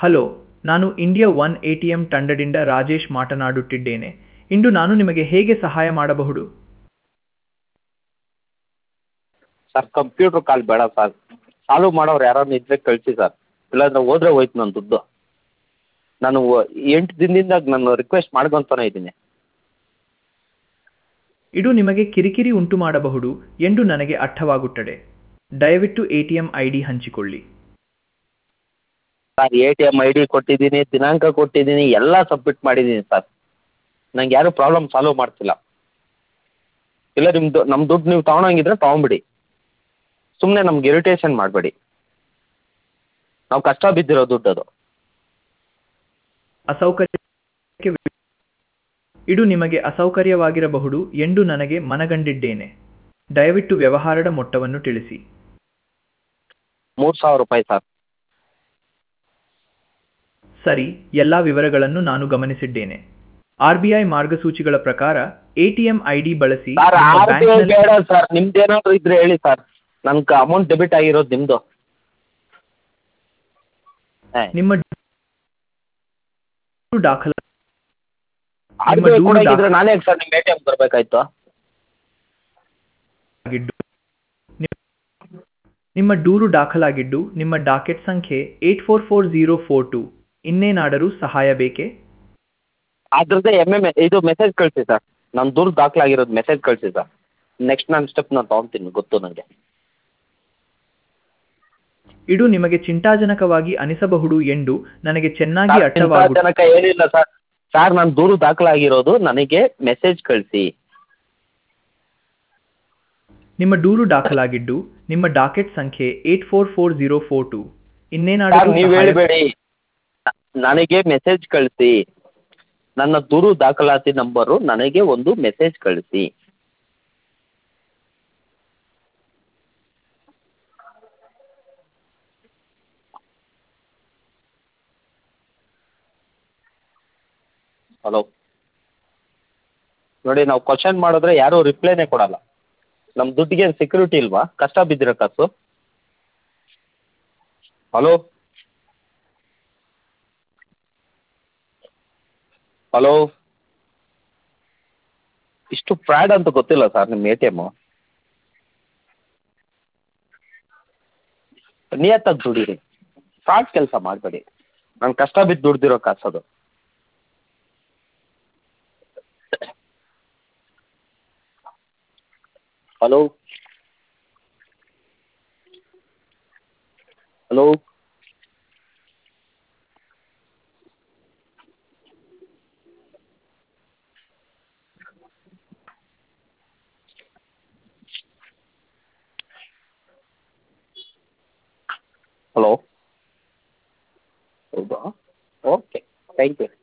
hello ನಾನು India one A T M ತಂಡದಿಂದ ರಾಜೇಶ್ ಮಾತನಾಡುತ್ತಿದ್ದೇನೆ ಇಂದು ನಾನು ನಿಮಗೆ ಹೇಗೆ ಸಹಾಯ ಮಾಡಬಹುದು ಸರ್ ಕಂಪ್ಯೂಟ್ರ್ ಕಾಲ್ ಬೇಡ ಸರ್ ಸಾಲ್ವ್ ಮಾಡೋರು ಯಾರಾದ್ರು ಇದ್ದರೆ ಕಳಿಸಿ ಸರ್ ಇಲ್ಲಾಂದರೆ ಹೋದ್ರೆ ಹೋಯ್ತು ನನ್ನ ದುಡ್ಡು ನಾನು ಎಂಟು ದಿನದಿಂದ ನಾನು ರಿಕ್ವೆಸ್ಟ್ ಮಾಡ್ಕೊತಾನೆ ಇದ್ದೀನಿ ಇದು ನಿಮಗೆ ಕಿರಿಕಿರಿ ಉಂಟು ಮಾಡಬಹುದು ಎಂದು ನನಗೆ ಅರ್ಥವಾಗುತ್ತದೆ ದಯವಿಟ್ಟು A T M I D ಹಂಚಿಕೊಳ್ಳಿ sir A T M I D ಕೊಟ್ಟಿದ್ದೀನಿ ದಿನಾಂಕ ಕೊಟ್ಟಿದ್ದೀನಿ ಎಲ್ಲ ಸಬ್ಮಿಟ್ ಮಾಡಿದ್ದೀನಿ ಸರ್ ನಂಗೆ ಯಾರೂ ಪ್ರಾಬ್ಲಮ್ ಸಾಲ್ವ್ ಮಾಡ್ತಿಲ್ಲ ಇಲ್ಲ ನಿಮ್ಮದು ನಮ್ಮ ದುಡ್ಡು ನೀವು ತೊಗೊಳಂಗಿದ್ರೆ ತೊಗೊಂಬಿಡಿ ಸುಮ್ಮನೆ ನಮ್ಗೆ ಇರಿಟೇಷನ್ ಮಾಡಬೇಡಿ ನಾವು ಕಷ್ಟ ಬಿದ್ದಿರೋ ದುಡ್ಡು ಅದು ಅಸೌಕರ್ಯಕ್ಕೆ ಇದು ನಿಮಗೆ ಅಸೌಕರ್ಯವಾಗಿರಬಹುದು ಎಂದು ನನಗೆ ಮನಗಂಡಿದ್ದೇನೆ ದಯವಿಟ್ಟು ವ್ಯವಹಾರದ ಮೊತ್ತವನ್ನು ತಿಳಿಸಿ ಮೂರು ಸಾವಿರ ರೂಪಾಯಿ ಸರ್ ಸರಿ ಎಲ್ಲ ವಿವರಗಳನ್ನು ನಾನು ಗಮನಿಸಿದ್ದೇನೆ ಆರ್ ಬಿ ಐ ಮಾರ್ಗಸೂಚಿಗಳ ಪ್ರಕಾರ ಎಟಿಎಂ ಐ ಡಿ ಬಳಸಿ ಸರ್ ನಿಮ್ಮ ಆರ್ ಬಿ ಐ ಬ್ಯಾಂಕ್ನಲ್ಲಿ- ಬೇಡ ಸರ್ ನಿಮ್ದೇನಾದ್ರು ಇದ್ರೆ ಹೇಳಿ ಸರ್ ನನ್ಗೆ ಅಮೌಂಟ್ ಡೆಬಿಟ್ ಆಗಿರೋದು ನಿಮ್ಮದು ನಿಮ್ಮ ದಾಖಲ ಆರ್ ನಿಮ್ಮ ಬಿ ಐ ದೂರು ಕೊಡೋಗಿದ್ರೆ ದಾಖ- ನಾನೇ ಸರ್ ನಿಮ್ಮ ಎ ಟಿ ಎಮ್ ಬರಬೇಕಾಯ್ತು ಆಗಿದ್ದು ನಿಮ್ಮ- ನಿಮ್ಮ ದೂರು ದಾಖಲಾಗಿದ್ದು ನಿಮ್ಮ ಡಾಕೆಟ್ ಸಂಖ್ಯೆ eight four four zero four two ಇನ್ನೇನಾದರೂ ಸಹಾಯ ಬೇಕೇ ಅದ್ರದ್ದೇ ಎಮ್ ಎಮ್ ಇದು ಮೆಸೇಜ್ ಕಳಿಸಿ ಸರ್ ನನ್ನ ದೂರ ದಾಖಲಾಗಿರೋದು ಮೆಸೇಜ್ ಕಳಿಸಿ ಸರ್ ನೆಕ್ಸ್ಟ್ ನಾನು ಸ್ಟೆಪ್ ನಾನು ತೊಗೊತೀನಿ ಗೊತ್ತು ನನಗೆ ಇದು ನಿಮಗೆ ಚಿಂತಾಜನಕವಾಗಿ ಅನಿಸಬಹುದು ಎಂದು ನನಗೆ ಚೆನ್ನಾಗಿ ಸರ್, ಅರ್ಥವಾಗುತ್ತದೆ ಚಿಂತಾಜನಕ ಏನಿಲ್ಲ ಸರ್ ಸರ್ ನನ್ನ ದೂರು ದಾಖಲಾಗಿರೋದು ನನಗೆ ಮೆಸೇಜ್ ಕಳಿಸಿ ನಿಮ್ಮ ದೂರು ದಾಖಲಾಗಿದ್ದು ನಿಮ್ಮ ಡಾಕೆಟ್ ಸಂಖ್ಯೆ eight four four zero four two sir ಇನ್ನೇನಾದರೂ ನೀವು ಸಹಾಯ- ಹೇಳಬೇಡಿ ನನಗೆ ಮೆಸೇಜ್ ಕಳಿಸಿ ನನ್ನ ದೂರು ದಾಖಲಾತಿ ನಂಬರು ನನಗೆ ಒಂದು ಮೆಸೇಜ್ ಕಳಿಸಿ ಹಲೋ ನೋಡಿ ನಾವು ಕ್ವಶನ್ ಮಾಡಿದ್ರೆ ಯಾರೂ ರಿಪ್ಲೈನೇ ಕೊಡಲ್ಲ ನಮ್ಮ ದುಡ್ಡಿಗೆ ಸೆಕ್ಯೂರಿಟಿ ಇಲ್ವಾ ಕಷ್ಟ ಬಿದ್ದಿರೋ ಕಾಸು ಹಲೋ ಹಲೋ ಇಷ್ಟು ಫ್ರಾಡ್ ಅಂತ ಗೊತ್ತಿಲ್ಲ ಸರ್ ನಿಮ್ಮ ಎ ಟಿ ಎಮ್ಮು ನಿಯತ್ತಾಗಿ ದುಡೀರಿ ಫ್ರಾಡ್ ಕೆಲಸ ಮಾಡಬೇಡಿ ನಾನು ಕಷ್ಟ ಬಿದ್ದು ದುಡ್ದಿರೋ ಕಾಸದು ಹಲೋ ಹಲೋ ಹಲೋ ಹೌದಾ ಓಕೆ ಥ್ಯಾಂಕ್ ಯು